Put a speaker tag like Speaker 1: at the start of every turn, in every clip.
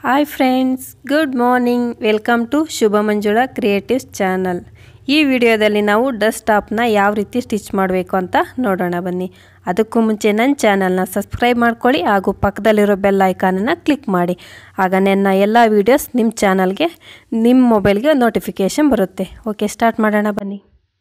Speaker 1: hi friends good morning welcome to Shubha Manjula creatives channel ಈ ವಿಡಿಯೋದಲ್ಲಿ ನಾವು ಡಸ್ಟಾಪ್ನ ಯಾವ ರೀತಿ ಸ್ಟಿಚ್ ಮಾಡಬೇಕು ಅಂತ ನೋಡೋಣ ಬನ್ನಿ ಅದಕ್ಕೂ ಮುಂಚೆ ನನ್ನ ಚಾನಲ್ನ ಸಬ್ಸ್ಕ್ರೈಬ್ ಮಾಡ್ಕೊಳ್ಳಿ ಹಾಗೂ ಪಕ್ಕದಲ್ಲಿರೋ ಬೆಲ್ ಐಕಾನನ್ನು ಕ್ಲಿಕ್ ಮಾಡಿ ಆಗ ನನ್ನ ಎಲ್ಲ ವೀಡಿಯೋಸ್ ನಿಮ್ಮ ಚಾನಲ್ಗೆ ನಿಮ್ಮ ಮೊಬೈಲ್ಗೆ ನೋಟಿಫಿಕೇಷನ್ ಬರುತ್ತೆ ಓಕೆ ಸ್ಟಾರ್ಟ್ ಮಾಡೋಣ ಬನ್ನಿ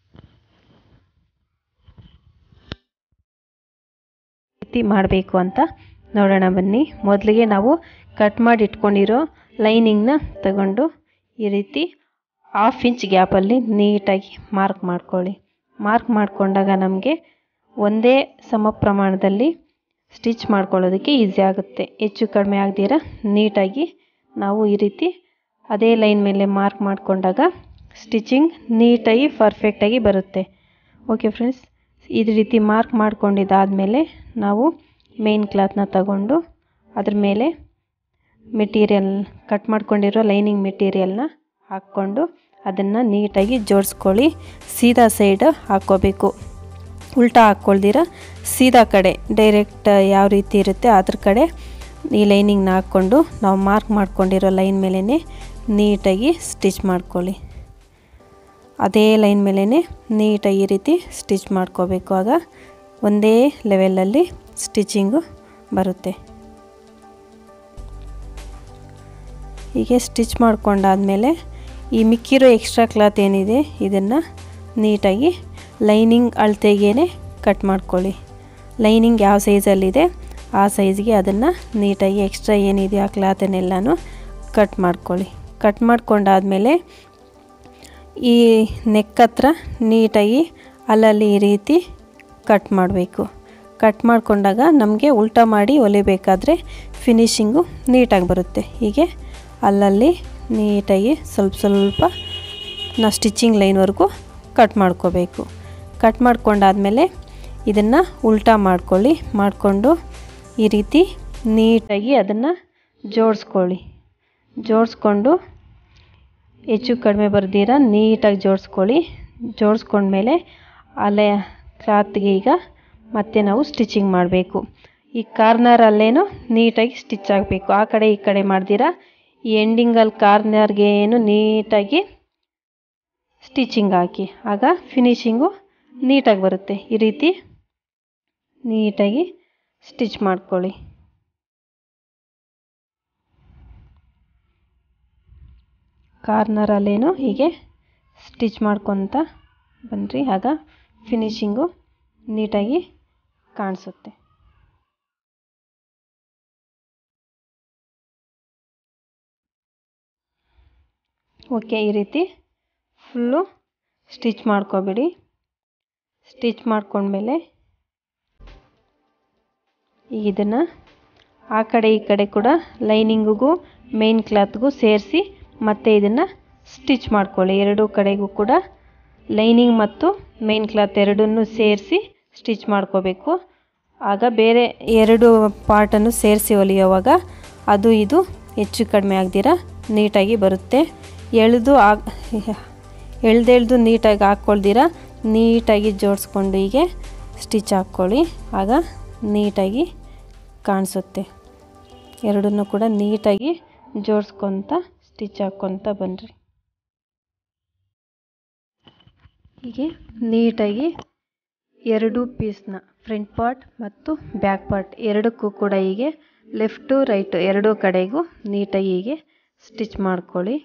Speaker 1: ರೀತಿ ಮಾಡಬೇಕು ಅಂತ ನೋಡೋಣ ಬನ್ನಿ ಮೊದಲಿಗೆ ನಾವು ಕಟ್ ಮಾಡಿ ಇಟ್ಕೊಂಡಿರೋ ಲೈನಿಂಗ್ನ ತಗೊಂಡು ಈ ರೀತಿ ಹಾಫ್ ಇಂಚ್ ಗ್ಯಾಪಲ್ಲಿ ನೀಟಾಗಿ ಮಾರ್ಕ್ ಮಾಡ್ಕೊಳ್ಳಿ ಮಾರ್ಕ್ ಮಾಡಿಕೊಂಡಾಗ ನಮಗೆ ಒಂದೇ ಸಮ ಪ್ರಮಾಣದಲ್ಲಿ ಸ್ಟಿಚ್ ಮಾಡ್ಕೊಳ್ಳೋದಕ್ಕೆ ಈಸಿ ಆಗುತ್ತೆ ಹೆಚ್ಚು ಕಡಿಮೆ ಆಗದಿರ ನೀಟಾಗಿ ನಾವು ಈ ರೀತಿ ಅದೇ ಲೈನ್ ಮೇಲೆ ಮಾರ್ಕ್ ಮಾಡಿಕೊಂಡಾಗ ಸ್ಟಿಚಿಂಗ್ ನೀಟಾಗಿ ಪರ್ಫೆಕ್ಟಾಗಿ ಬರುತ್ತೆ ಓಕೆ ಫ್ರೆಂಡ್ಸ್ ಈ ರೀತಿ ಮಾರ್ಕ್ ಮಾಡ್ಕೊಂಡಿದ್ದಾದಮೇಲೆ ನಾವು ಮೇನ್ ಕ್ಲಾತ್ನ ತಗೊಂಡು ಅದ್ರ ಮೇಲೆ ಮೆಟೀರಿಯಲ್ ಕಟ್ ಮಾಡ್ಕೊಂಡಿರೋ ಲೈನಿಂಗ್ ಮೆಟೀರಿಯಲ್ನ ಹಾಕ್ಕೊಂಡು ಅದನ್ನು ನೀಟಾಗಿ ಜೋಡಿಸ್ಕೊಳ್ಳಿ ಸೀದಾ ಸೈಡ್ ಹಾಕ್ಕೋಬೇಕು ಉಲ್ಟಾ ಹಾಕ್ಕೊಳ್ದಿರ ಸೀದಾ ಕಡೆ ಡೈರೆಕ್ಟ್ ಯಾವ ರೀತಿ ಇರುತ್ತೆ ಅದ್ರ ಕಡೆ ಈ ಲೈನಿಂಗ್ನ ಹಾಕ್ಕೊಂಡು ನಾವು ಮಾರ್ಕ್ ಮಾಡ್ಕೊಂಡಿರೋ ಲೈನ್ ಮೇಲೇ ನೀಟಾಗಿ ಸ್ಟಿಚ್ ಮಾಡ್ಕೊಳ್ಳಿ ಅದೇ ಲೈನ್ ಮೇಲೇ ನೀಟಾಗಿ ಈ ರೀತಿ ಸ್ಟಿಚ್ ಮಾಡ್ಕೋಬೇಕು ಆಗ ಒಂದೇ ಲೆವೆಲಲ್ಲಿ ಸ್ಟಿಚಿಂಗು ಬರುತ್ತೆ ಹೀಗೆ ಸ್ಟಿಚ್ ಮಾಡ್ಕೊಂಡಾದಮೇಲೆ ಈ ಮಿಕ್ಕಿರೋ ಎಕ್ಸ್ಟ್ರಾ ಕ್ಲಾತ್ ಏನಿದೆ ಇದನ್ನು ನೀಟಾಗಿ ಲೈನಿಂಗ್ ಅಳತೆಗೇ ಕಟ್ ಮಾಡ್ಕೊಳ್ಳಿ ಲೈನಿಂಗ್ ಯಾವ ಸೈಜಲ್ಲಿದೆ ಆ ಸೈಜ್ಗೆ ಅದನ್ನು ನೀಟಾಗಿ ಎಕ್ಸ್ಟ್ರಾ ಏನಿದೆ ಆ ಕ್ಲಾತನ್ನೆಲ್ಲನೂ ಕಟ್ ಮಾಡ್ಕೊಳ್ಳಿ ಕಟ್ ಮಾಡ್ಕೊಂಡಾದಮೇಲೆ ಈ ನೆಕ್ ಹತ್ರ ನೀಟಾಗಿ ಅಲ್ಲಲ್ಲಿ ಈ ರೀತಿ ಕಟ್ ಮಾಡಬೇಕು ಕಟ್ ಮಾಡಿಕೊಂಡಾಗ ನಮಗೆ ಉಲ್ಟಾ ಮಾಡಿ ಹೊಲಿಬೇಕಾದ್ರೆ ಫಿನಿಶಿಂಗು ನೀಟಾಗಿ ಬರುತ್ತೆ ಹೀಗೆ ಅಲ್ಲಲ್ಲಿ ನೀಟಾಗಿ ಸ್ವಲ್ಪ ಸ್ವಲ್ಪ ನಾವು ಸ್ಟಿಚಿಂಗ್ ಲೈನ್ವರೆಗೂ ಕಟ್ ಮಾಡ್ಕೋಬೇಕು ಕಟ್ ಮಾಡ್ಕೊಂಡಾದಮೇಲೆ ಇದನ್ನು ಉಲ್ಟಾ ಮಾಡ್ಕೊಳ್ಳಿ ಮಾಡಿಕೊಂಡು ಈ ರೀತಿ ನೀಟಾಗಿ ಅದನ್ನು ಜೋಡಿಸ್ಕೊಳ್ಳಿ ಜೋಡಿಸ್ಕೊಂಡು ಹೆಚ್ಚು ಕಡಿಮೆ ಬರ್ದಿರ ನೀಟಾಗಿ ಜೋಡಿಸ್ಕೊಳ್ಳಿ ಜೋಡಿಸ್ಕೊಂಡ್ಮೇಲೆ ಅಲ್ಲೇ ಕ್ಲಾತ್ಗೆ ಈಗ ಮತ್ತೆ ನಾವು ಸ್ಟಿಚಿಂಗ್ ಮಾಡಬೇಕು ಈ ಕಾರ್ನರಲ್ಲೇನು ನೀಟಾಗಿ ಸ್ಟಿಚ್ ಆಗಬೇಕು ಆ ಕಡೆ ಈ ಕಡೆ ಮಾಡ್ದಿರ ಈ ಎಂಡಿಂಗಲ್ಲಿ ಕಾರ್ನರ್ಗೆ ಏನು ನೀಟಾಗಿ ಸ್ಟಿಚಿಂಗ್ ಹಾಕಿ ಆಗ ಫಿನಿಶಿಂಗು ನೀಟಾಗಿ ಬರುತ್ತೆ ಈ ರೀತಿ ನೀಟಾಗಿ ಸ್ಟಿಚ್ ಮಾಡ್ಕೊಳ್ಳಿ ಕಾರ್ನರಲ್ಲೇನು ಹೀಗೆ ಸ್ಟಿಚ್ ಮಾಡ್ಕೊತ ಬನ್ನಿರಿ ಆಗ ಫಿನಿಶಿಂಗು ನೀಟಾಗಿ ಕಾಣಿಸುತ್ತೆ ಓಕೆ ಈ ರೀತಿ ಫುಲ್ಲು ಸ್ಟಿಚ್ ಮಾಡ್ಕೊಬಿಡಿ ಸ್ಟಿಚ್ ಮಾಡ್ಕೊಂಡ್ಮೇಲೆ ಈಗ ಇದನ್ನು ಆ ಕಡೆ ಈ ಕಡೆ ಕೂಡ ಲೈನಿಂಗಿಗೂ ಮೇನ್ ಕ್ಲಾತ್ಗೂ ಸೇರಿಸಿ ಮತ್ತೆ ಇದನ್ನು ಸ್ಟಿಚ್ ಮಾಡ್ಕೊಳ್ಳಿ ಎರಡೂ ಕಡೆಗೂ ಕೂಡ ಲೈನಿಂಗ್ ಮತ್ತು ಮೇನ್ ಕ್ಲಾತ್ ಎರಡನ್ನೂ ಸೇರಿಸಿ ಸ್ಟಿಚ್ ಮಾಡ್ಕೋಬೇಕು ಆಗ ಬೇರೆ ಎರಡು ಪಾರ್ಟನ್ನು ಸೇರಿಸಿ ಹೊಲಿಯೋವಾಗ ಅದು ಇದು ಹೆಚ್ಚು ಕಡಿಮೆ ಆಗ್ದಿರ ನೀಟಾಗಿ ಬರುತ್ತೆ ಎಳೆದು ಆಗ ಎಳ್ದೆಳ್ದು ನೀಟಾಗಿ ಹಾಕ್ಕೊಳ್ದಿರ ನೀಟಾಗಿ ಜೋಡಿಸ್ಕೊಂಡು ಹೀಗೆ ಸ್ಟಿಚ್ ಹಾಕ್ಕೊಳ್ಳಿ ಆಗ ನೀಟಾಗಿ ಕಾಣಿಸುತ್ತೆ ಎರಡನ್ನೂ ಕೂಡ ನೀಟಾಗಿ ಜೋಡಿಸ್ಕೊತ ಸ್ಟಿಚ್ ಹಾಕ್ಕೊತ ಬನ್ನಿರಿ ಹೀಗೆ ನೀಟಾಗಿ ಎರಡು ಪೀಸ್ನ ಫ್ರಂಟ್ ಪಾರ್ಟ್ ಮತ್ತು ಬ್ಯಾಕ್ ಪಾರ್ಟ್ ಎರಡಕ್ಕೂ ಕೂಡ ಹೀಗೆ ಲೆಫ್ಟು ರೈಟು ಎರಡೂ ಕಡೆಗೂ ನೀಟಾಗಿ ಹೀಗೆ ಸ್ಟಿಚ್ ಮಾಡ್ಕೊಳ್ಳಿ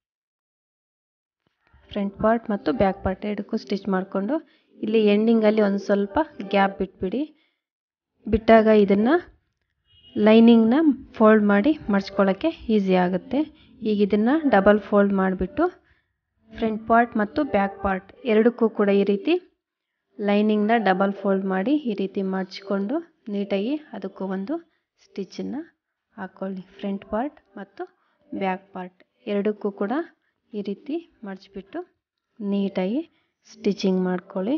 Speaker 1: ಫ್ರಂಟ್ ಪಾರ್ಟ್ ಮತ್ತು ಬ್ಯಾಕ್ ಪಾರ್ಟ್ ಎರಡಕ್ಕೂ ಸ್ಟಿಚ್ ಮಾಡಿಕೊಂಡು ಇಲ್ಲಿ ಎಂಡಿಂಗಲ್ಲಿ ಒಂದು ಸ್ವಲ್ಪ ಗ್ಯಾಪ್ ಬಿಟ್ಬಿಡಿ ಬಿಟ್ಟಾಗ ಇದನ್ನು ಲೈನಿಂಗ್ನ ಫೋಲ್ಡ್ ಮಾಡಿ ಮಡ್ಚ್ಕೊಳ್ಳೋಕ್ಕೆ ಈಸಿ ಆಗುತ್ತೆ ಈಗ ಇದನ್ನು ಡಬಲ್ ಫೋಲ್ಡ್ ಮಾಡಿಬಿಟ್ಟು ಫ್ರಂಟ್ ಪಾರ್ಟ್ ಮತ್ತು ಬ್ಯಾಕ್ ಪಾರ್ಟ್ ಎರಡಕ್ಕೂ ಕೂಡ ಈ ರೀತಿ ಲೈನಿಂಗ್ನ ಡಬಲ್ ಫೋಲ್ಡ್ ಮಾಡಿ ಈ ರೀತಿ ಮಡ್ಚಿಕೊಂಡು ನೀಟಾಗಿ ಅದಕ್ಕೂ ಒಂದು ಸ್ಟಿಚ್ಚನ್ನು ಹಾಕ್ಕೊಳ್ಳಿ ಫ್ರಂಟ್ ಪಾರ್ಟ್ ಮತ್ತು ಬ್ಯಾಕ್ ಪಾರ್ಟ್ ಎರಡಕ್ಕೂ ಕೂಡ ಈ ರೀತಿ ಮಡಚಿಬಿಟ್ಟು ನೀಟಾಗಿ ಸ್ಟಿಚಿಂಗ್ ಮಾಡ್ಕೊಳ್ಳಿ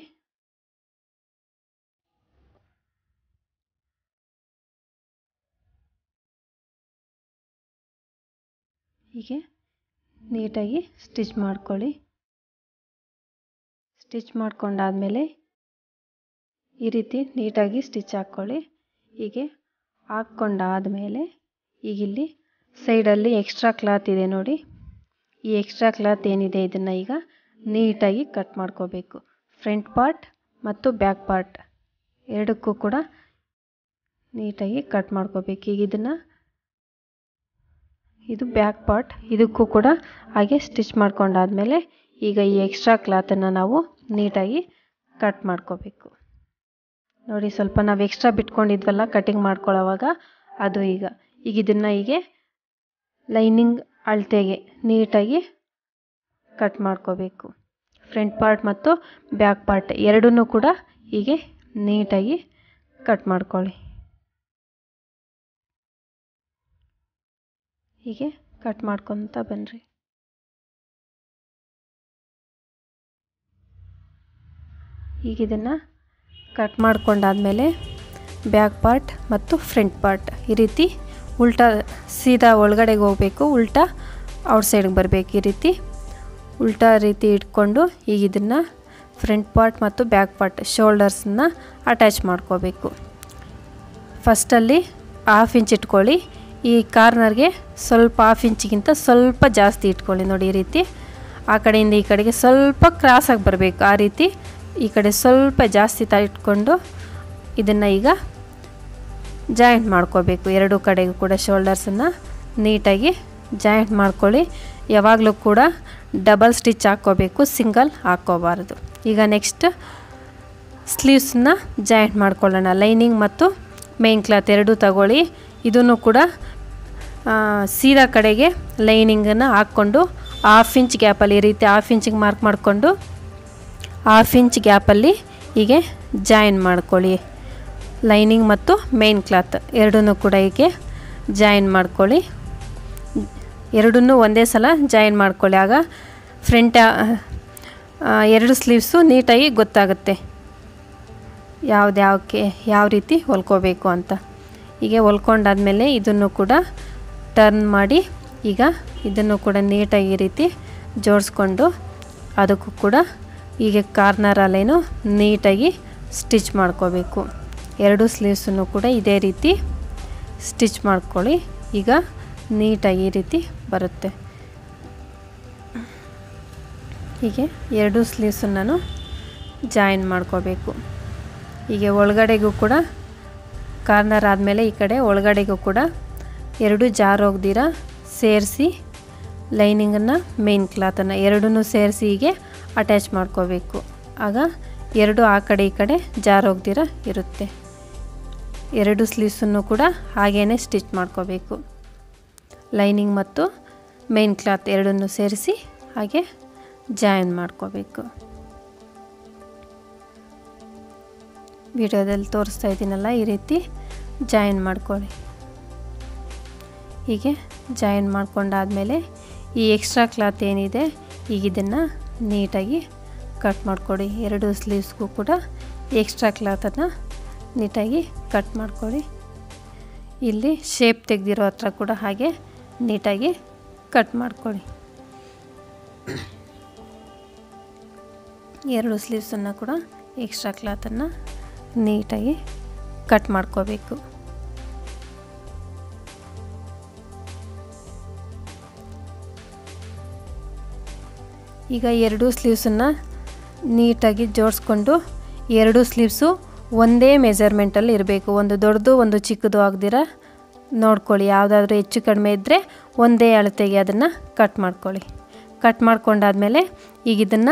Speaker 1: ಹೀಗೆ ನೀಟಾಗಿ ಸ್ಟಿಚ್ ಮಾಡ್ಕೊಳ್ಳಿ ಸ್ಟಿಚ್ ಮಾಡ್ಕೊಂಡಾದಮೇಲೆ ಈ ರೀತಿ ನೀಟಾಗಿ ಸ್ಟಿಚ್ ಹಾಕ್ಕೊಳ್ಳಿ ಹೀಗೆ ಹಾಕ್ಕೊಂಡಾದಮೇಲೆ ಈಗ ಇಲ್ಲಿ ಸೈಡಲ್ಲಿ ಎಕ್ಸ್ಟ್ರಾ ಕ್ಲಾತ್ ಇದೆ ನೋಡಿ ಈ ಎಕ್ಸ್ಟ್ರಾ ಕ್ಲಾತ್ ಏನಿದೆ ಇದನ್ನು ಈಗ ನೀಟಾಗಿ ಕಟ್ ಮಾಡ್ಕೋಬೇಕು ಫ್ರಂಟ್ ಪಾರ್ಟ್ ಮತ್ತು ಬ್ಯಾಕ್ ಪಾರ್ಟ್ ಎರಡಕ್ಕೂ ಕೂಡ ನೀಟಾಗಿ ಕಟ್ ಮಾಡ್ಕೋಬೇಕು ಈಗ ಇದನ್ನು ಇದು ಬ್ಯಾಕ್ ಪಾರ್ಟ್ ಇದಕ್ಕೂ ಕೂಡ ಹಾಗೆ ಸ್ಟಿಚ್ ಮಾಡ್ಕೊಂಡಾದ್ಮೇಲೆ ಈಗ ಈ ಎಕ್ಸ್ಟ್ರಾ ಕ್ಲಾತನ್ನು ನಾವು ನೀಟಾಗಿ ಕಟ್ ಮಾಡ್ಕೋಬೇಕು ನೋಡಿ ಸ್ವಲ್ಪ ನಾವು ಎಕ್ಸ್ಟ್ರಾ ಬಿಟ್ಕೊಂಡಿದ್ವಲ್ಲ ಕಟಿಂಗ್ ಮಾಡ್ಕೊಳ್ಳೋವಾಗ ಅದು ಈಗ ಈಗ ಇದನ್ನು ಹೀಗೆ ಲೈನಿಂಗ್ ಅಳತೆಗೆ ನೀಟಾಗಿ ಕಟ್ ಮಾಡ್ಕೋಬೇಕು ಫ್ರಂಟ್ ಪಾರ್ಟ್ ಮತ್ತು ಬ್ಯಾಕ್ ಪಾರ್ಟ್ ಎರಡನ್ನೂ ಕೂಡ ಹೀಗೆ ನೀಟಾಗಿ ಕಟ್ ಮಾಡ್ಕೊಳ್ಳಿ ಹೀಗೆ ಕಟ್ ಮಾಡ್ಕೊತ ಬನ್ನಿರಿ ಈಗ ಇದನ್ನು ಕಟ್ ಮಾಡ್ಕೊಂಡಾದಮೇಲೆ ಬ್ಯಾಕ್ ಪಾರ್ಟ್ ಮತ್ತು ಫ್ರಂಟ್ ಪಾರ್ಟ್ ಈ ರೀತಿ ಉಲ್ಟಾ ಸೀದಾ ಒಳಗಡೆಗೆ ಹೋಗಬೇಕು ಉಲ್ಟಾ ಔಟ್ ಸೈಡ್ಗೆ ಬರಬೇಕು ಈ ರೀತಿ ಉಲ್ಟಾ ರೀತಿ ಇಟ್ಕೊಂಡು ಈಗ ಇದನ್ನು ಫ್ರಂಟ್ ಪಾರ್ಟ್ ಮತ್ತು ಬ್ಯಾಕ್ ಪಾರ್ಟ್ ಶೋಲ್ಡರ್ಸನ್ನ ಅಟ್ಯಾಚ್ ಮಾಡ್ಕೋಬೇಕು ಫಸ್ಟಲ್ಲಿ ಹಾಫ್ ಇಂಚ್ ಇಟ್ಕೊಳ್ಳಿ ಈ ಕಾರ್ನರ್ಗೆ ಸ್ವಲ್ಪ ಹಾಫ್ ಇಂಚಿಗಿಂತ ಸ್ವಲ್ಪ ಜಾಸ್ತಿ ಇಟ್ಕೊಳ್ಳಿ ನೋಡಿ ಈ ರೀತಿ ಆ ಕಡೆಯಿಂದ ಈ ಕಡೆಗೆ ಸ್ವಲ್ಪ ಕ್ರಾಸಾಗಿ ಬರಬೇಕು ಆ ರೀತಿ ಈ ಕಡೆ ಸ್ವಲ್ಪ ಜಾಸ್ತಿ ತ ಇಟ್ಕೊಂಡು ಇದನ್ನು ಈಗ ಜಾಯಿಂಟ್ ಮಾಡ್ಕೋಬೇಕು ಎರಡು ಕಡೆಗೂ ಕೂಡ ಶೋಲ್ಡರ್ಸನ್ನು ನೀಟಾಗಿ ಜಾಯಿಂಟ್ ಮಾಡ್ಕೊಳ್ಳಿ ಯಾವಾಗಲೂ ಕೂಡ ಡಬಲ್ ಸ್ಟಿಚ್ ಹಾಕ್ಕೋಬೇಕು ಸಿಂಗಲ್ ಹಾಕ್ಕೋಬಾರ್ದು ಈಗ ನೆಕ್ಸ್ಟ್ ಸ್ಲೀವ್ಸನ್ನ ಜಾಯಿಂಟ್ ಮಾಡ್ಕೊಳ್ಳೋಣ ಲೈನಿಂಗ್ ಮತ್ತು ಮೇನ್ ಕ್ಲಾತ್ ಎರಡೂ ತಗೊಳ್ಳಿ ಇದನ್ನು ಕೂಡ ಸೀದಾ ಕಡೆಗೆ ಲೈನಿಂಗನ್ನು ಹಾಕ್ಕೊಂಡು ಹಾಫ್ ಇಂಚ್ ಗ್ಯಾಪಲ್ಲಿ ಈ ರೀತಿ ಹಾಫ್ ಇಂಚಿಗೆ ಮಾರ್ಕ್ ಮಾಡಿಕೊಂಡು ಹಾಫ್ ಇಂಚ್ ಗ್ಯಾಪಲ್ಲಿ ಹೀಗೆ ಜಾಯಿನ್ ಮಾಡ್ಕೊಳ್ಳಿ ಲೈನಿಂಗ್ ಮತ್ತು ಮೇನ್ ಕ್ಲಾತ್ ಎರಡನ್ನೂ ಕೂಡ ಹೀಗೆ ಜಾಯಿನ್ ಮಾಡ್ಕೊಳ್ಳಿ ಎರಡನ್ನೂ ಒಂದೇ ಸಲ ಜಾಯಿನ್ ಮಾಡ್ಕೊಳ್ಳಿ ಆಗ ಫ್ರಂಟ್ ಎರಡು ಸ್ಲೀವ್ಸು ನೀಟಾಗಿ ಗೊತ್ತಾಗುತ್ತೆ ಯಾವ್ದು ಯಾವಕ್ಕೆ ಯಾವ ರೀತಿ ಹೊಲ್ಕೋಬೇಕು ಅಂತ ಹೀಗೆ ಹೊಲ್ಕೊಂಡಾದ್ಮೇಲೆ ಇದನ್ನು ಕೂಡ ಟರ್ನ್ ಮಾಡಿ ಈಗ ಇದನ್ನು ಕೂಡ ನೀಟಾಗಿ ಈ ರೀತಿ ಜೋಡಿಸ್ಕೊಂಡು ಅದಕ್ಕೂ ಕೂಡ ಹೀಗೆ ಕಾರ್ನರ್ ಅಲ್ಲೇನು ನೀಟಾಗಿ ಸ್ಟಿಚ್ ಮಾಡ್ಕೋಬೇಕು ಎರಡು ಸ್ಲೀವ್ಸನ್ನು ಕೂಡ ಇದೇ ರೀತಿ ಸ್ಟಿಚ್ ಮಾಡ್ಕೊಳ್ಳಿ ಈಗ ನೀಟಾಗಿ ಈ ರೀತಿ ಬರುತ್ತೆ ಹೀಗೆ ಎರಡು ಸ್ಲೀವ್ಸನ್ನು ನಾನು ಜಾಯಿನ್ ಮಾಡ್ಕೋಬೇಕು ಹೀಗೆ ಒಳಗಡೆಗೂ ಕೂಡ ಕಾರ್ನರ್ ಆದಮೇಲೆ ಈ ಕಡೆ ಒಳಗಡೆಗೂ ಕೂಡ ಎರಡು ಜಾರ್ ಹೋಗ್ದಿರ ಸೇರಿಸಿ ಲೈನಿಂಗನ್ನು ಮೇನ್ ಕ್ಲಾತನ್ನು ಎರಡನ್ನೂ ಸೇರಿಸಿ ಹೀಗೆ ಅಟ್ಯಾಚ್ ಮಾಡ್ಕೋಬೇಕು ಆಗ ಎರಡು ಆ ಕಡೆ ಈ ಕಡೆ ಜಾರ್ ಹೋಗ್ದಿರ ಇರುತ್ತೆ ಎರಡು ಸ್ಲೀವ್ಸನ್ನು ಕೂಡ ಹಾಗೇ ಸ್ಟಿಚ್ ಮಾಡ್ಕೋಬೇಕು ಲೈನಿಂಗ್ ಮತ್ತು ಮೇನ್ ಕ್ಲಾತ್ ಎರಡನ್ನೂ ಸೇರಿಸಿ ಹಾಗೆ ಜಾಯಿನ್ ಮಾಡ್ಕೋಬೇಕು ವಿಡಿಯೋದಲ್ಲಿ ತೋರಿಸ್ತಾ ಇದ್ದೀನಲ್ಲ ಈ ರೀತಿ ಜಾಯಿನ್ ಮಾಡ್ಕೊಳ್ಳಿ ಹೀಗೆ ಜಾಯಿನ್ ಮಾಡ್ಕೊಂಡಾದಮೇಲೆ ಈ ಎಕ್ಸ್ಟ್ರಾ ಕ್ಲಾತ್ ಏನಿದೆ ಈಗ ಇದನ್ನು ನೀಟಾಗಿ ಕಟ್ ಮಾಡಿಕೊಡಿ ಎರಡು ಸ್ಲೀವ್ಸ್ಗೂ ಕೂಡ ಎಕ್ಸ್ಟ್ರಾ ಕ್ಲಾತನ್ನು ನೀಟಾಗಿ ಕಟ್ ಮಾಡ್ಕೊಳ್ಳಿ ಇಲ್ಲಿ ಶೇಪ್ ತೆಗೆದಿರೋ ಹತ್ರ ಕೂಡ ಹಾಗೆ ನೀಟಾಗಿ ಕಟ್ ಮಾಡ್ಕೊಳ್ಳಿ ಎರಡು ಸ್ಲೀವ್ಸನ್ನು ಕೂಡ ಎಕ್ಸ್ಟ್ರಾ ಕ್ಲಾತನ್ನು ನೀಟಾಗಿ ಕಟ್ ಮಾಡ್ಕೋಬೇಕು ಈಗ ಎರಡು ಸ್ಲೀವ್ಸನ್ನು ನೀಟಾಗಿ ಜೋಡಿಸ್ಕೊಂಡು ಎರಡು ಸ್ಲೀವ್ಸು ಒಂದೇ ಮೆಜರ್ಮೆಂಟಲ್ಲಿ ಇರಬೇಕು ಒಂದು ದೊಡ್ಡದು ಒಂದು ಚಿಕ್ಕದು ಆಗದಿರ ನೋಡ್ಕೊಳ್ಳಿ ಯಾವುದಾದ್ರೂ ಹೆಚ್ಚು ಕಡಿಮೆ ಇದ್ದರೆ ಒಂದೇ ಅಳತೆಗೆ ಅದನ್ನು ಕಟ್ ಮಾಡ್ಕೊಳ್ಳಿ ಕಟ್ ಮಾಡ್ಕೊಂಡಾದಮೇಲೆ ಈಗ ಇದನ್ನು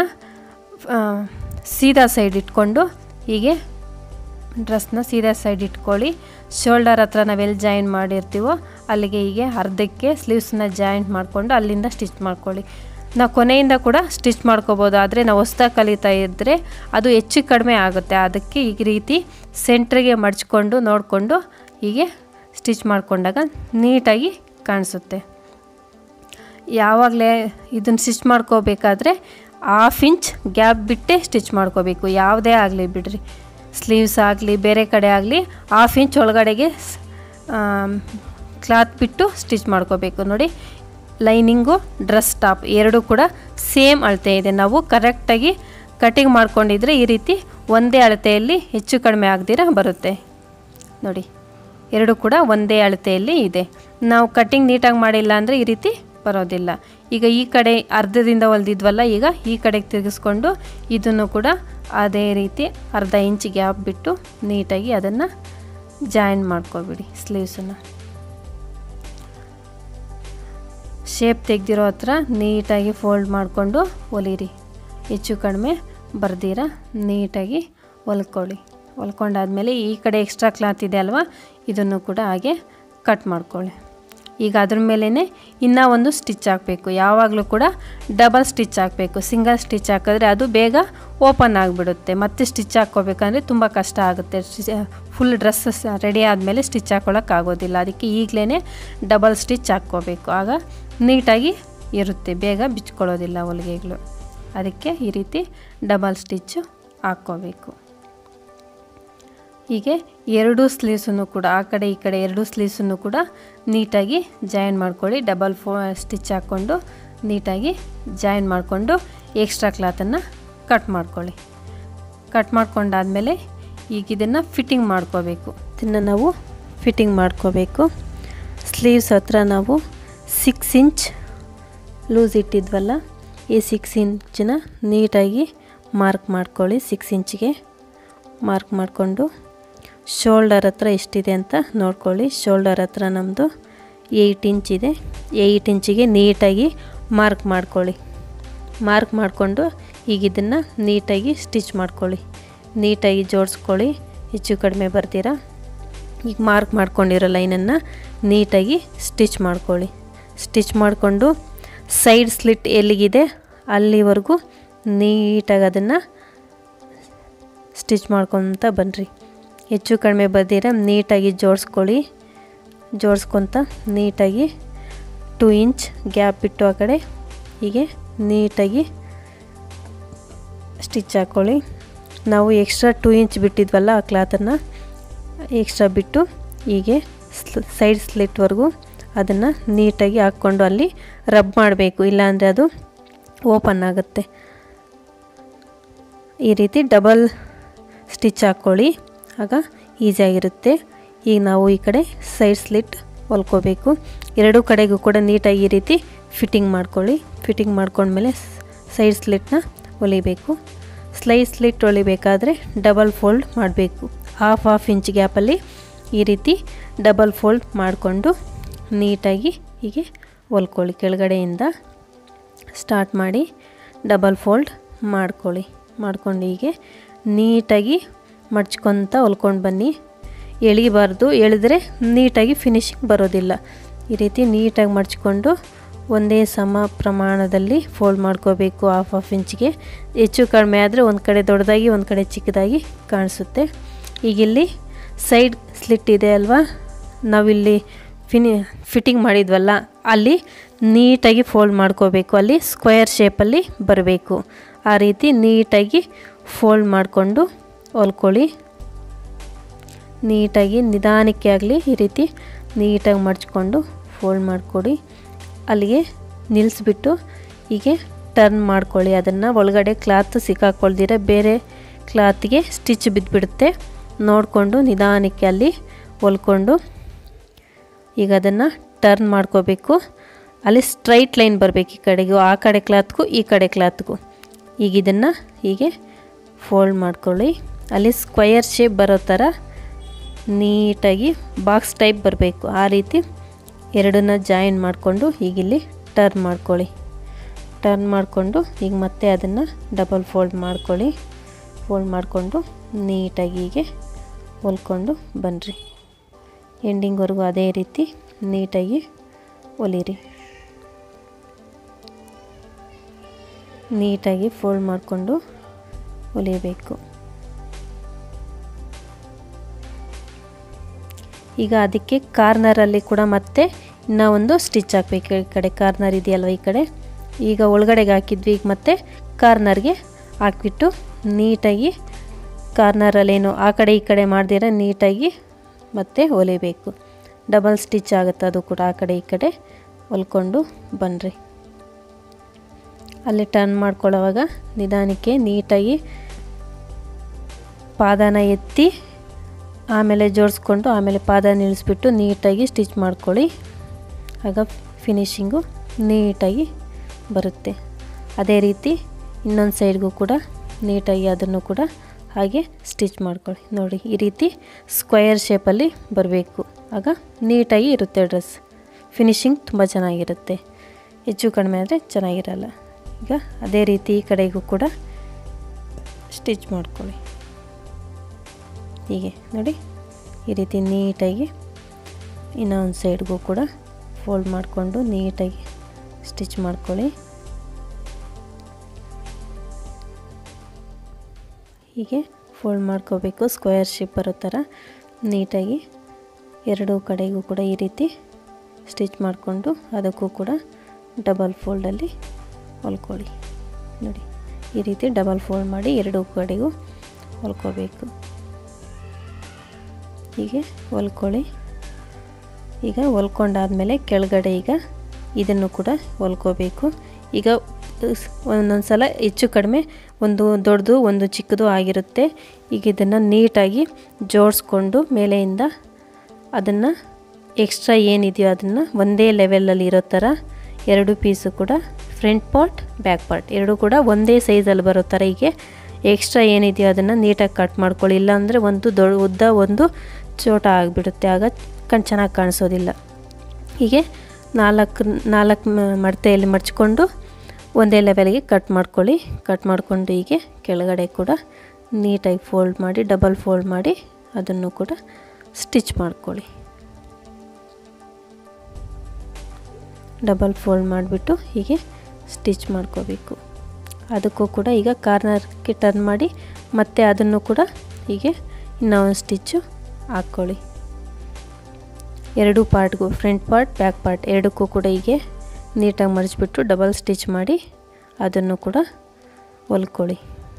Speaker 1: ಸೀದಾ ಸೈಡ್ ಇಟ್ಕೊಂಡು ಹೀಗೆ ಡ್ರೆಸ್ನ ಸೀದಾ ಸೈಡ್ ಇಟ್ಕೊಳ್ಳಿ ಶೋಲ್ಡರ್ ಹತ್ರ ನಾವೆಲ್ಲಿ ಜಾಯಿನ್ ಮಾಡಿರ್ತೀವೋ ಅಲ್ಲಿಗೆ ಹೀಗೆ ಅರ್ಧಕ್ಕೆ ಸ್ಲೀವ್ಸನ್ನ ಜಾಯಿಂಟ್ ಮಾಡಿಕೊಂಡು ಅಲ್ಲಿಂದ ಸ್ಟಿಚ್ ಮಾಡ್ಕೊಳ್ಳಿ ನಾವು ಕೊನೆಯಿಂದ ಕೂಡ ಸ್ಟಿಚ್ ಮಾಡ್ಕೋಬೋದು ಆದರೆ ನಾವು ಹೊಸ್ದಾಗಿ ಕಲಿತಾ ಇದ್ದರೆ ಅದು ಹೆಚ್ಚು ಕಡಿಮೆ ಆಗುತ್ತೆ ಅದಕ್ಕೆ ಈ ರೀತಿ ಸೆಂಟ್ರಿಗೆ ಮಡ್ಚ್ಕೊಂಡು ನೋಡಿಕೊಂಡು ಹೀಗೆ ಸ್ಟಿಚ್ ಮಾಡಿಕೊಂಡಾಗ ನೀಟಾಗಿ ಕಾಣಿಸುತ್ತೆ ಯಾವಾಗಲೇ ಇದನ್ನು ಸ್ಟಿಚ್ ಮಾಡ್ಕೋಬೇಕಾದ್ರೆ ಹಾಫ್ ಇಂಚ್ ಗ್ಯಾಪ್ ಬಿಟ್ಟೇ ಸ್ಟಿಚ್ ಮಾಡ್ಕೋಬೇಕು ಯಾವುದೇ ಆಗಲಿ ಬಿಡ್ರಿ ಸ್ಲೀವ್ಸ್ ಆಗಲಿ ಬೇರೆ ಕಡೆ ಆಗಲಿ ಹಾಫ್ ಇಂಚ್ ಒಳಗಡೆಗೆ ಕ್ಲಾತ್ ಬಿಟ್ಟು ಸ್ಟಿಚ್ ಮಾಡ್ಕೋಬೇಕು ನೋಡಿ ಲೈನಿಂಗು ಡ್ರೆಸ್ ಟಾಪ್ ಎರಡೂ ಕೂಡ ಸೇಮ್ ಅಳತೆ ಇದೆ ನಾವು ಕರೆಕ್ಟಾಗಿ ಕಟಿಂಗ್ ಮಾಡ್ಕೊಂಡಿದ್ರೆ ಈ ರೀತಿ ಒಂದೇ ಅಳತೆಯಲ್ಲಿ ಹೆಚ್ಚು ಕಡಿಮೆ ಆಗದಿರ ಬರುತ್ತೆ ನೋಡಿ ಎರಡು ಕೂಡ ಒಂದೇ ಅಳತೆಯಲ್ಲಿ ಇದೆ ನಾವು ಕಟ್ಟಿಂಗ್ ನೀಟಾಗಿ ಮಾಡಿಲ್ಲ ಅಂದರೆ ಈ ರೀತಿ ಬರೋದಿಲ್ಲ ಈಗ ಈ ಕಡೆ ಅರ್ಧದಿಂದ ಹೊಲ್ದಿದ್ವಲ್ಲ ಈಗ ಈ ಕಡೆಗೆ ತಿರುಗಿಸ್ಕೊಂಡು ಇದನ್ನು ಕೂಡ ಅದೇ ರೀತಿ ಅರ್ಧ ಇಂಚ್ ಗ್ಯಾಪ್ ಬಿಟ್ಟು ನೀಟಾಗಿ ಅದನ್ನು ಜಾಯಿನ್ ಮಾಡ್ಕೊಬಿಡಿ ಸ್ಲೀವ್ಸನ್ನು ಶೇಪ್ ತೆಗ್ದಿರೋ ಹತ್ರ ನೀಟಾಗಿ ಫೋಲ್ಡ್ ಮಾಡಿಕೊಂಡು ಹೊಲಿರಿ ಹೆಚ್ಚು ಕಡಿಮೆ ಬರ್ದಿರ ನೀಟಾಗಿ ಹೊಲ್ಕೊಳ್ಳಿ ಹೊಲ್ಕೊಂಡಾದ್ಮೇಲೆ ಈ ಕಡೆ ಎಕ್ಸ್ಟ್ರಾ ಕ್ಲಾತ್ ಇದೆ ಅಲ್ವಾ ಇದನ್ನು ಕೂಡ ಹಾಗೆ ಕಟ್ ಮಾಡ್ಕೊಳ್ಳಿ ಈಗ ಅದ್ರ ಮೇಲೇ ಇನ್ನೂ ಒಂದು ಸ್ಟಿಚ್ ಹಾಕಬೇಕು ಯಾವಾಗಲೂ ಕೂಡ ಡಬಲ್ ಸ್ಟಿಚ್ ಹಾಕಬೇಕು ಸಿಂಗಲ್ ಸ್ಟಿಚ್ ಹಾಕಿದ್ರೆ ಅದು ಬೇಗ ಓಪನ್ ಆಗಿಬಿಡುತ್ತೆ ಮತ್ತೆ ಸ್ಟಿಚ್ ಹಾಕ್ಕೋಬೇಕಂದ್ರೆ ತುಂಬ ಕಷ್ಟ ಆಗುತ್ತೆ ಫುಲ್ ಡ್ರೆಸ್ಸಸ್ ರೆಡಿ ಆದಮೇಲೆ ಸ್ಟಿಚ್ ಹಾಕ್ಕೊಳ್ಳೋಕ್ಕಾಗೋದಿಲ್ಲ ಅದಕ್ಕೆ ಈಗಲೇ ಡಬಲ್ ಸ್ಟಿಚ್ ಹಾಕ್ಕೋಬೇಕು ಆಗ ನೀಟಾಗಿ ಇರುತ್ತೆ ಬೇಗ ಬಿಚ್ಕೊಳ್ಳೋದಿಲ್ಲ ಹೊಲಿಗೆಗಳು ಅದಕ್ಕೆ ಈ ರೀತಿ ಡಬಲ್ ಸ್ಟಿಚ್ಚು ಹಾಕ್ಕೋಬೇಕು ಹೀಗೆ ಎರಡೂ ಸ್ಲೀವ್ಸನ್ನು ಕೂಡ ಆ ಕಡೆ ಈ ಕಡೆ ಎರಡೂ ಸ್ಲೀವ್ಸನ್ನು ಕೂಡ ನೀಟಾಗಿ ಜಾಯಿನ್ ಮಾಡ್ಕೊಳ್ಳಿ ಡಬಲ್ ಫೋ ಸ್ಟಿಚ್ ಹಾಕ್ಕೊಂಡು ನೀಟಾಗಿ ಜಾಯಿನ್ ಮಾಡಿಕೊಂಡು ಎಕ್ಸ್ಟ್ರಾ ಕ್ಲಾತನ್ನು ಕಟ್ ಮಾಡ್ಕೊಳ್ಳಿ ಕಟ್ ಮಾಡ್ಕೊಂಡಾದಮೇಲೆ ಈಗ ಇದನ್ನು ಫಿಟ್ಟಿಂಗ್ ಮಾಡ್ಕೋಬೇಕು ಇದನ್ನು ನಾವು ಫಿಟ್ಟಿಂಗ್ ಮಾಡ್ಕೋಬೇಕು ಸ್ಲೀವ್ಸ್ ಹತ್ರ ನಾವು ಸಿಕ್ಸ್ ಇಂಚ್ ಲೂಸ್ ಇಟ್ಟಿದ್ವಲ್ಲ ಈ ಸಿಕ್ಸ್ ಇಂಚನ್ನ ನೀಟಾಗಿ ಮಾರ್ಕ್ ಮಾಡ್ಕೊಳ್ಳಿ ಸಿಕ್ಸ್ ಇಂಚಿಗೆ ಮಾರ್ಕ್ ಮಾಡಿಕೊಂಡು ಶೋಲ್ಡರ್ ಹತ್ರ ಎಷ್ಟಿದೆ ಅಂತ ನೋಡ್ಕೊಳ್ಳಿ ಶೋಲ್ಡರ್ ಹತ್ರ ನಮ್ಮದು ಏಯ್ಟ್ ಇಂಚ್ ಇದೆ ಏಯ್ಟ್ ಇಂಚಿಗೆ ನೀಟಾಗಿ ಮಾರ್ಕ್ ಮಾಡ್ಕೊಳ್ಳಿ ಮಾರ್ಕ್ ಮಾಡಿಕೊಂಡು ಈಗ ಇದನ್ನು ನೀಟಾಗಿ ಸ್ಟಿಚ್ ಮಾಡ್ಕೊಳ್ಳಿ ನೀಟಾಗಿ ಜೋಡಿಸ್ಕೊಳ್ಳಿ ಹೆಚ್ಚು ಕಡಿಮೆ ಬರ್ತೀರಾ ಈಗ ಮಾರ್ಕ್ ಮಾಡ್ಕೊಂಡಿರೋ ಲೈನನ್ನು ನೀಟಾಗಿ ಸ್ಟಿಚ್ ಮಾಡ್ಕೊಳ್ಳಿ ಸ್ಟಿಚ್ ಮಾಡಿಕೊಂಡು ಸೈಡ್ ಸ್ಲಿಟ್ ಎಲ್ಲಿಗಿದೆ ಅಲ್ಲಿವರೆಗೂ ನೀಟಾಗಿ ಅದನ್ನು ಸ್ಟಿಚ್ ಮಾಡ್ಕೊತ ಬನ್ನಿರಿ ಹೆಚ್ಚು ಕಡಿಮೆ ಬರ್ದಿರ ನೀಟಾಗಿ ಜೋಡಿಸ್ಕೊಳ್ಳಿ ಜೋಡಿಸ್ಕೊತ ನೀಟಾಗಿ ಟೂ ಇಂಚ್ ಗ್ಯಾಪ್ ಬಿಟ್ಟು ಆ ಕಡೆ ಹೀಗೆ ನೀಟಾಗಿ ಸ್ಟಿಚ್ ಹಾಕ್ಕೊಳ್ಳಿ ನಾವು ಎಕ್ಸ್ಟ್ರಾ ಟೂ ಇಂಚ್ ಬಿಟ್ಟಿದ್ವಲ್ಲ ಆ ಕ್ಲಾತನ್ನು ಎಕ್ಸ್ಟ್ರಾ ಬಿಟ್ಟು ಹೀಗೆ ಸ್ಲ್ ಸೈಡ್ ಸ್ಲಿಟ್ವರೆಗೂ ಅದನ್ನು ನೀಟಾಗಿ ಹಾಕ್ಕೊಂಡು ಅಲ್ಲಿ ರಬ್ ಮಾಡಬೇಕು ಇಲ್ಲಾಂದರೆ ಅದು ಓಪನ್ ಆಗುತ್ತೆ ಈ ರೀತಿ ಡಬಲ್ ಸ್ಟಿಚ್ ಹಾಕ್ಕೊಳ್ಳಿ ಆಗ ಈಸಿಯಾಗಿರುತ್ತೆ ಈಗ ನಾವು ಈ ಕಡೆ ಸೈಡ್ ಸ್ಲಿಟ್ ಹೊಲ್ಕೋಬೇಕು ಎರಡೂ ಕಡೆಗೂ ಕೂಡ ನೀಟಾಗಿ ಈ ರೀತಿ ಫಿಟ್ಟಿಂಗ್ ಮಾಡ್ಕೊಳ್ಳಿ ಫಿಟ್ಟಿಂಗ್ ಮಾಡ್ಕೊಂಡ್ಮೇಲೆ ಸೈಡ್ ಸ್ಲಿಟ್ನ ಹೊಲಿಬೇಕು ಸ್ಲೈಡ್ ಸ್ಲಿಟ್ ಹೊಲಿಬೇಕಾದ್ರೆ ಡಬಲ್ ಫೋಲ್ಡ್ ಮಾಡಬೇಕು ಹಾಫ್ ಹಾಫ್ ಇಂಚ್ ಗ್ಯಾಪಲ್ಲಿ ಈ ರೀತಿ ಡಬಲ್ ಫೋಲ್ಡ್ ಮಾಡಿಕೊಂಡು ನೀಟಾಗಿ ಹೀಗೆ ಹೊಲ್ಕೊಳ್ಳಿ ಕೆಳಗಡೆಯಿಂದ ಸ್ಟಾರ್ಟ್ ಮಾಡಿ ಡಬಲ್ ಫೋಲ್ಡ್ ಮಾಡ್ಕೊಳ್ಳಿ ಮಾಡ್ಕೊಂಡು ಹೀಗೆ ನೀಟಾಗಿ ಮಡ್ಚ್ಕೊತ ಹೊಲ್ಕೊಂಡು ಬನ್ನಿ ಎಳಿಬಾರ್ದು ಎಳೆದ್ರೆ ನೀಟಾಗಿ ಫಿನಿಶಿಂಗ್ ಬರೋದಿಲ್ಲ ಈ ರೀತಿ ನೀಟಾಗಿ ಮಡ್ಚ್ಕೊಂಡು ಒಂದೇ ಸಮ ಪ್ರಮಾಣದಲ್ಲಿ ಫೋಲ್ಡ್ ಮಾಡ್ಕೋಬೇಕು ಹಾಫ್ ಹಾಫ್ ಇಂಚ್ಗೆ ಹೆಚ್ಚು ಕಡಿಮೆ ಆದರೆ ಒಂದು ಕಡೆ ದೊಡ್ಡದಾಗಿ ಒಂದು ಕಡೆ ಚಿಕ್ಕದಾಗಿ ಕಾಣಿಸುತ್ತೆ ಈಗ ಇಲ್ಲಿ ಸೈಡ್ ಸ್ಲಿಟ್ ಇದೆ ಅಲ್ವಾ ನಾವಿಲ್ಲಿ ಫಿನಿ ಫಿಟ್ಟಿಂಗ್ ಮಾಡಿದ್ವಲ್ಲ ಅಲ್ಲಿ ನೀಟಾಗಿ ಫೋಲ್ಡ್ ಮಾಡ್ಕೋಬೇಕು ಅಲ್ಲಿ ಸ್ಕ್ವೇರ್ ಶೇಪಲ್ಲಿ ಬರಬೇಕು ಆ ರೀತಿ ನೀಟಾಗಿ ಫೋಲ್ಡ್ ಮಾಡಿಕೊಂಡು ಹೊಲ್ಕೊಳ್ಳಿ ನೀಟಾಗಿ ನಿಧಾನಕ್ಕೆ ಆಗಲಿ ಈ ರೀತಿ ನೀಟಾಗಿ ಮಡ್ಚ್ಕೊಂಡು ಫೋಲ್ಡ್ ಮಾಡಿಕೊಡಿ ಅಲ್ಲಿಗೆ ನಿಲ್ಲಿಸ್ಬಿಟ್ಟು ಹೀಗೆ ಟರ್ನ್ ಮಾಡ್ಕೊಳ್ಳಿ ಅದನ್ನು ಒಳಗಡೆ ಕ್ಲಾತ್ ಸಿಕ್ಕಾಕೊಳ್ದಿರ ಬೇರೆ ಕ್ಲಾತ್ಗೆ ಸ್ಟಿಚ್ ಬಿದ್ದುಬಿಡುತ್ತೆ ನೋಡಿಕೊಂಡು ನಿಧಾನಕ್ಕೆ ಅಲ್ಲಿ ಹೊಲ್ಕೊಂಡು ಈಗ ಅದನ್ನು ಟರ್ನ್ ಮಾಡ್ಕೋಬೇಕು ಅಲ್ಲಿ ಸ್ಟ್ರೈಟ್ ಲೈನ್ ಬರಬೇಕು ಈ ಕಡೆಗೂ ಆ ಕಡೆ ಕ್ಲಾತ್ಗೂ ಈ ಕಡೆ ಕ್ಲಾತ್ಗೂ ಈಗ ಇದನ್ನು ಹೀಗೆ ಫೋಲ್ಡ್ ಮಾಡ್ಕೊಳ್ಳಿ ಅಲ್ಲಿ ಸ್ಕ್ವಯರ್ ಶೇಪ್ ಬರೋ ಥರ ನೀಟಾಗಿ ಬಾಕ್ಸ್ ಟೈಪ್ ಬರಬೇಕು ಆ ರೀತಿ ಎರಡನ್ನ ಜಾಯಿನ್ ಮಾಡಿಕೊಂಡು ಹೀಗಿಲ್ಲಿ ಟರ್ನ್ ಮಾಡ್ಕೊಳ್ಳಿ ಟರ್ನ್ ಮಾಡಿಕೊಂಡು ಈಗ ಮತ್ತೆ ಅದನ್ನು ಡಬಲ್ ಫೋಲ್ಡ್ ಮಾಡ್ಕೊಳ್ಳಿ ಫೋಲ್ಡ್ ಮಾಡಿಕೊಂಡು ನೀಟಾಗಿ ಹೀಗೆ ಹೊಲ್ಕೊಂಡು ಬನ್ನಿರಿ ಎಂಡಿಂಗ್ವರೆಗೂ ಅದೇ ರೀತಿ ನೀಟಾಗಿ ಹೊಲಿರಿ ನೀಟಾಗಿ ಫೋಲ್ಡ್ ಮಾಡಿಕೊಂಡು ಹೊಲಿಯಬೇಕು ಈಗ ಅದಕ್ಕೆ ಕಾರ್ನರಲ್ಲಿ ಕೂಡ ಮತ್ತೆ ಇನ್ನೂ ಒಂದು ಸ್ಟಿಚ್ ಹಾಕಬೇಕು ಈ ಕಡೆ ಕಾರ್ನರ್ ಇದೆಯಲ್ವ ಈ ಕಡೆ ಈಗ ಒಳಗಡೆಗೆ ಹಾಕಿದ್ವಿ ಈಗ ಮತ್ತೆ ಕಾರ್ನರ್ಗೆ ಹಾಕ್ಬಿಟ್ಟು ನೀಟಾಗಿ ಕಾರ್ನರಲ್ಲೇನು ಆ ಕಡೆ ಈ ಕಡೆ ಮಾಡ್ದಿರ ನೀಟಾಗಿ ಮತ್ತೆ ಹೊಲಿಬೇಕು ಡಬಲ್ ಸ್ಟಿಚ್ ಆಗುತ್ತೆ ಅದು ಕೂಡ ಆ ಕಡೆ ಈ ಕಡೆ ಹೊಲ್ಕೊಂಡು ಬನ್ನಿರಿ ಅಲ್ಲಿ ಟರ್ನ್ ಮಾಡ್ಕೊಳ್ಳೋವಾಗ ನಿಧಾನಕ್ಕೆ ನೀಟಾಗಿ ಪಾದನ ಎತ್ತಿ ಆಮೇಲೆ ಜೋಡಿಸ್ಕೊಂಡು ಆಮೇಲೆ ಪಾದ ನಿಲ್ಲಿಸ್ಬಿಟ್ಟು ನೀಟಾಗಿ ಸ್ಟಿಚ್ ಮಾಡ್ಕೊಳ್ಳಿ ಆಗ ಫಿನಿಶಿಂಗು ನೀಟಾಗಿ ಬರುತ್ತೆ ಅದೇ ರೀತಿ ಇನ್ನೊಂದು ಸೈಡ್ಗೂ ಕೂಡ ನೀಟಾಗಿ ಅದನ್ನು ಕೂಡ ಹಾಗೆ ಸ್ಟಿಚ್ ಮಾಡ್ಕೊಳ್ಳಿ ನೋಡಿ ಈ ರೀತಿ ಸ್ಕ್ವಯರ್ ಶೇಪಲ್ಲಿ ಬರಬೇಕು ಆಗ ನೀಟಾಗಿ ಇರುತ್ತೆ ಡ್ರೆಸ್ ಫಿನಿಶಿಂಗ್ ತುಂಬ ಚೆನ್ನಾಗಿರುತ್ತೆ ಹೆಚ್ಚು ಕಡಿಮೆ ಆದರೆ ಚೆನ್ನಾಗಿರಲ್ಲ ಈಗ ಅದೇ ರೀತಿ ಈ ಕಡೆಗೂ ಕೂಡ ಸ್ಟಿಚ್ ಮಾಡ್ಕೊಳ್ಳಿ ಹೀಗೆ ನೋಡಿ ಈ ರೀತಿ ನೀಟಾಗಿ ಇನ್ನೊಂದು ಸೈಡ್ಗೂ ಕೂಡ ಫೋಲ್ಡ್ ಮಾಡಿಕೊಂಡು ನೀಟಾಗಿ ಸ್ಟಿಚ್ ಮಾಡ್ಕೊಳ್ಳಿ ಹೀಗೆ ಫೋಲ್ಡ್ ಮಾಡ್ಕೋಬೇಕು ಸ್ಕ್ವೇರ್ ಶೇಪ್ ಬರೋ ಥರ ನೀಟಾಗಿ ಎರಡೂ ಕಡೆಗೂ ಕೂಡ ಈ ರೀತಿ ಸ್ಟಿಚ್ ಮಾಡಿಕೊಂಡು ಅದಕ್ಕೂ ಕೂಡ ಡಬಲ್ ಫೋಲ್ಡಲ್ಲಿ ಹೊಲ್ಕೊಳ್ಳಿ ನೋಡಿ ಈ ರೀತಿ ಡಬಲ್ ಫೋಲ್ಡ್ ಮಾಡಿ ಎರಡೂ ಕಡೆಗೂ ಹೊಲ್ಕೋಬೇಕು ಹೀಗೆ ಹೊಲ್ಕೊಳ್ಳಿ ಈಗ ಹೊಲ್ಕೊಂಡಾದಮೇಲೆ ಕೆಳಗಡೆ ಈಗ ಇದನ್ನು ಕೂಡ ಹೊಲ್ಕೋಬೇಕು ಈಗ ಒಂದೊಂದು ಸಲ ಹೆಚ್ಚು ಕಡಿಮೆ ಒಂದು ದೊಡ್ಡದು ಒಂದು ಚಿಕ್ಕದು ಆಗಿರುತ್ತೆ ಈಗ ಇದನ್ನು ನೀಟಾಗಿ ಜೋಡಿಸ್ಕೊಂಡು ಮೇಲೆಯಿಂದ ಅದನ್ನು ಎಕ್ಸ್ಟ್ರಾ ಏನಿದೆಯೋ ಅದನ್ನು ಒಂದೇ ಲೆವೆಲಲ್ಲಿ ಇರೋ ಥರ ಎರಡು ಪೀಸು ಕೂಡ ಫ್ರಂಟ್ ಪಾರ್ಟ್ ಬ್ಯಾಕ್ ಪಾರ್ಟ್ ಎರಡೂ ಕೂಡ ಒಂದೇ ಸೈಜಲ್ಲಿ ಬರೋ ಥರ ಹೀಗೆ ಎಕ್ಸ್ಟ್ರಾ ಏನಿದೆಯೋ ಅದನ್ನು ನೀಟಾಗಿ ಕಟ್ ಮಾಡ್ಕೊಳ್ಳಿ ಇಲ್ಲಾಂದರೆ ಒಂದು ದೊಡ್ಡ ಉದ್ದ ಒಂದು ಚೋಟ ಆಗಿಬಿಡುತ್ತೆ ಆಗ ಕಣ್ ಚೆನ್ನಾಗಿ ಕಾಣಿಸೋದಿಲ್ಲ ಹೀಗೆ ನಾಲ್ಕು ನಾಲ್ಕು ಮಡತೆಯಲ್ಲಿ ಮಡ್ಚ್ಕೊಂಡು ಒಂದೇ ಲೆವೆಲ್ಗೆ ಕಟ್ ಮಾಡ್ಕೊಳ್ಳಿ ಕಟ್ ಮಾಡಿಕೊಂಡು ಹೀಗೆ ಕೆಳಗಡೆ ಕೂಡ ನೀಟಾಗಿ ಫೋಲ್ಡ್ ಮಾಡಿ ಡಬಲ್ ಫೋಲ್ಡ್ ಮಾಡಿ ಅದನ್ನು ಕೂಡ ಸ್ಟಿಚ್ ಮಾಡ್ಕೊಳ್ಳಿ ಡಬಲ್ ಫೋಲ್ಡ್ ಮಾಡಿಬಿಟ್ಟು ಹೀಗೆ ಸ್ಟಿಚ್ ಮಾಡ್ಕೋಬೇಕು ಅದಕ್ಕೂ ಕೂಡ ಈಗ ಕಾರ್ನರ್ಗೆ ಟರ್ನ್ ಮಾಡಿ ಮತ್ತೆ ಅದನ್ನು ಕೂಡ ಹೀಗೆ ಇನ್ನೂ ಒಂದು ಸ್ಟಿಚ್ಚು ಹಾಕ್ಕೊಳ್ಳಿ ಎರಡು ಪಾರ್ಟ್ಗೂ ಫ್ರಂಟ್ ಪಾರ್ಟ್ ಬ್ಯಾಕ್ ಪಾರ್ಟ್ ಎರಡಕ್ಕೂ ಕೂಡ ಹೀಗೆ ನೀಟಾಗಿ ಮಡಿಚ್ಬಿಟ್ಟು ಡಬಲ್ ಸ್ಟಿಚ್ ಮಾಡಿ ಅದನ್ನು ಕೂಡ ಹೊಲ್ಕೊಳ್ಳಿ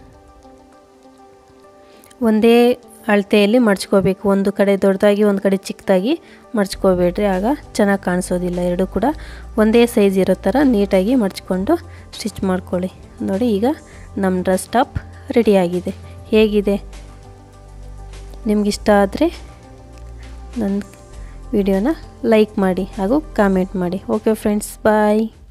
Speaker 1: ಒಂದೇ ಅಳತೆಯಲ್ಲಿ ಮಡ್ಚ್ಕೋಬೇಕು ಒಂದು ಕಡೆ ದೊಡ್ಡದಾಗಿ ಒಂದು ಕಡೆ ಚಿಕ್ಕದಾಗಿ ಮಡ್ಚ್ಕೋಬೇಡ್ರಿ ಆಗ ಚೆನ್ನಾಗಿ ಕಾಣಿಸೋದಿಲ್ಲ ಎರಡು ಕೂಡ ಒಂದೇ ಸೈಜ್ ಇರೋ ಥರ ನೀಟಾಗಿ ಮಡ್ಚ್ಕೊಂಡು ಸ್ಟಿಚ್ ಮಾಡ್ಕೊಳ್ಳಿ ನೋಡಿ ಈಗ ನಮ್ಮ ಡ್ರೆಸ್ ಟಾಪ್ ರೆಡಿಯಾಗಿದೆ ಹೇಗಿದೆ ನಿಮಗಿಷ್ಟ ಆದರೆ ನನ್ನ ವಿಡಿಯೋನ ಲೈಕ್ ಮಾಡಿ ಹಾಗೂ ಕಾಮೆಂಟ್ ಮಾಡಿ ಓಕೆ ಫ್ರೆಂಡ್ಸ್ ಬಾಯ್